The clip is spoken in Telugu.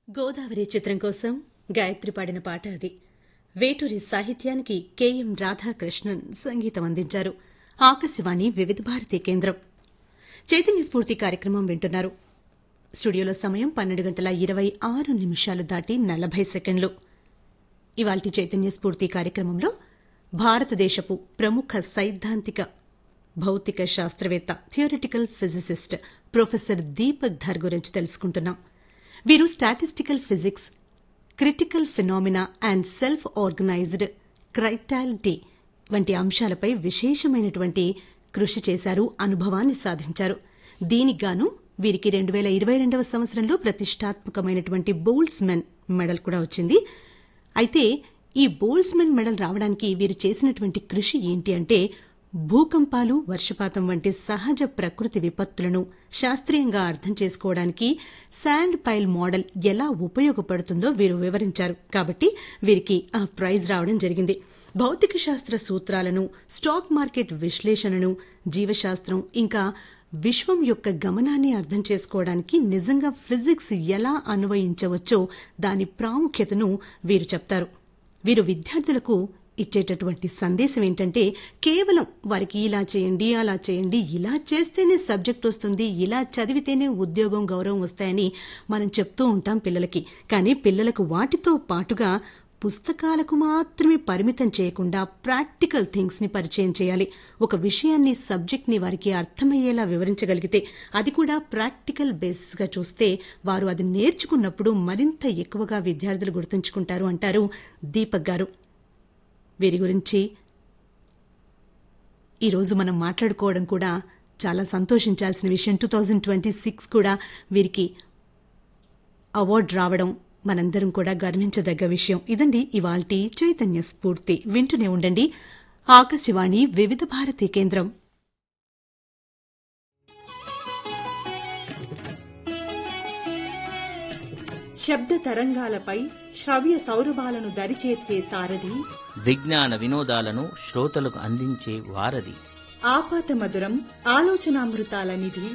గోదావరి చిత్రం కోసం గాయత్రి పాడిన పాట అది వేటూరి సాహిత్యానికి కెఎం రాధాకృష్ణన్ సంగీతం అందించారు ఆకాశవాణి వివిధ భారతి కేంద్రం చైతన్య స్ఫూర్తి కార్యక్రమం వింటున్నారు స్టూడియోలో సమయం పన్నెండు గంటల ఇరవై ఆరు నిమిషాలు దాటి నలభై సెకండ్లు ఇవాల్టి చైతన్య స్ఫూర్తి కార్యక్రమంలో భారతదేశపు ప్రముఖ సైద్ధాంతిక భౌతిక శాస్త్రవేత్త theoretical physicist professor Deepak Dhar గురించి తెలుసుకుంటున్నాం వీరు statistical physics critical phenomena and self organized criticality వంటి అంశాలపై విశేషమైనటువంటి కృషి చేశారు అనుభవాన్ని సాధించారు దీనికిగాను వీరికి రెండు వేల ఇరవై రెండవ సంవత్సరంలో ప్రతిష్టాత్మకమైనటువంటి బోల్స్మెన్ మెడల్ కూడా వచ్చింది అయితే ఈ బోల్స్మెన్ మెడల్ రావడానికి వీరు చేసినటువంటి కృషి ఏంటి అంటే భూకంపాలు వర్షపాతం వంటి సహజ ప్రకృతి విపత్తులను శాస్త్రీయంగా అర్థం చేసుకోవడానికి శాండ్ పైల్ మోడల్ ఎలా ఉపయోగపడుతుందో వీరు వివరించారు కాబట్టి వీరికి ఆ ప్రైజ్ రావడం జరిగింది భౌతిక శాస్త్ర సూత్రాలను స్టాక్ మార్కెట్ విశ్లేషణను జీవశాస్త్రం ఇంకా విశ్వం యొక్క గమనాన్ని అర్థం చేసుకోవడానికి నిజంగా ఫిజిక్స్ ఎలా అన్వయించవచ్చో దాని ప్రాముఖ్యతను వీరు చెప్తారు వీరు విద్యార్థులకు ఇచ్చేటటువంటి సందేశం ఏంటంటే కేవలం వారికి ఇలా చేయండి అలా చేయండి ఇలా చేస్తేనే సబ్జెక్ట్ వస్తుంది ఇలా చదివితేనే ఉద్యోగం గౌరవం వస్తాయని మనం చెప్తూ ఉంటాం పిల్లలకి కానీ పిల్లలకు వాటితో పాటుగా పుస్తకాలకు మాత్రమే పరిమితం చేయకుండా ప్రాక్టికల్ థింగ్స్ ని పరిచయం చేయాలి ఒక విషయాన్ని సబ్జెక్ట్ ని వారికి అర్థమయ్యేలా వివరించగలిగితే అది కూడా ప్రాక్టికల్ బేసిస్ గా చూస్తే వారు అది నేర్చుకున్నప్పుడు మరింత ఎక్కువగా విద్యార్థులు గుర్తుంచుకుంటారు అంటారు దీపక్ గారు వీరి గురించి ఈరోజు మనం మాట్లాడుకోవడం కూడా చాలా సంతోషించాల్సిన విషయం టూ థౌజండ్ ట్వంటీ సిక్స్ కూడా వీరికి అవార్డు రావడం మనందరం కూడా గర్వించదగ్గ విషయం ఇదండి ఇవాల్టి చైతన్య స్ఫూర్తి వింటూనే ఉండండి ఆకాశవాణి వివిధ భారతి కేంద్రం శబ్ద తరంగాలపై శ్రవ్య సౌరభాలను దరిచేర్చే సారథి విజ్ఞాన వినోదాలను శ్రోతలకు అందించే వారధి ఆపాత మధురం ఆలోచనామృతాల నిధి